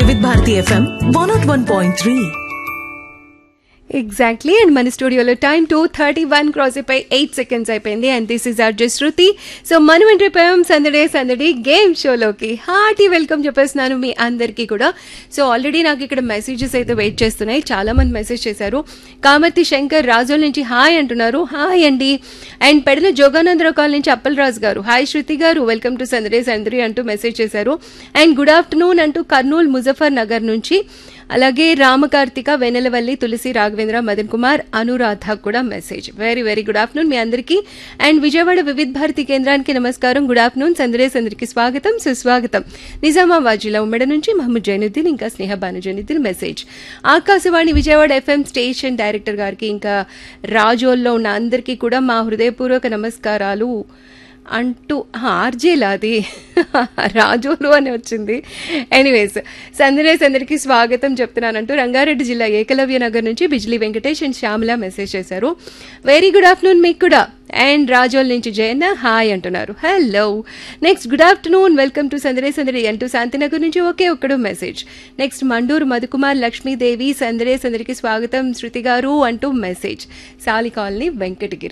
వివిధ Bharati F M one not one point three exactly and మన స్టూడియోలో time two thirty one cross అయిపోయి eight seconds అయిపోయింది and this is R J Shruti so మనం ఎంట్రిపోయాం సందడే సందడి గేమ్ షోలోకి హార్టీ వెల్కమ్ చెప్పేస్తున్నాను మీ అందరికీ కూడా సో ఆల్రెడీ నాకు ఇక్కడ మెసేజెస్ అయితే వెయిట్ చేస్తున్నాయి చాలా మంది మెసేజ్ చేశారు కామర్తి శంకర్ రాజోల్ నుంచి హాయ్ అంటున్నారు హాయ్ అండి అండ్ పెడల జోగానందరావు కాల్ నుంచి అప్పలరాజు గారు హాయ్ శృతి గారు వెల్కమ్ టు సందడే సందడి అంటూ మెసేజ్ చేశారు అండ్ గుడ్ ఆఫ్టర్నూన్ అంటూ కర్నూలు ముజఫర్ నగర్ నుంచి అలాగే రామకార్తిక వెనెలవల్లి తులసి రాఘవేంద్ర మదన్ కుమార్ అనురాధ కూడా message very very good afternoon మీ అందరికీ అండ్ విజయవాడ వివిధ భారతి కేంద్రానికి నమస్కారం గుడ్ ఆఫ్టర్నూన్ సందరేస్ అందరికి స్వాగతం సుస్వాగతం నిజామాబాద్ జిల్లా ఉమ్మడి నుంచి మహమ్మద్ జైనుద్దీన్ ఇంకా Sneha Bhanu Jainuddin message Akashvani Vijayawada F M station director గారికి ఇంకా రాజోల్లో ఉన్న అందరికీ కూడా మా హృదయపూర్వక నమస్కారాలు అంటూ ఆర్జేలా అది రాజోలు అని వచ్చింది ఎనీవేస్ సందరేస్ అందరికీ స్వాగతం చెప్తున్నానంటూ రంగారెడ్డి జిల్లా ఏకలవ్య నగర్ నుంచి బిజ్లీ వెంకటేష్ అండ్ శ్యామల మెసేజ్ చేశారు వెరీ గుడ్ ఆఫ్టర్నూన్ మీకు కూడా అండ్ రాజోల్ నుంచి జయన్న హాయ్ అంటున్నారు hello next good afternoon welcome to సందరే సందడి అంటూ శాంతినగర్ నుంచి ఒకే ఒక్కడు మెసేజ్ నెక్స్ట్ మండూరు మధుకుమార్ లక్ష్మీదేవి సందరే సందరికి స్వాగతం శృతి గారు అంటూ మెసేజ్ సాలి కాలనీ వెంకటగిరి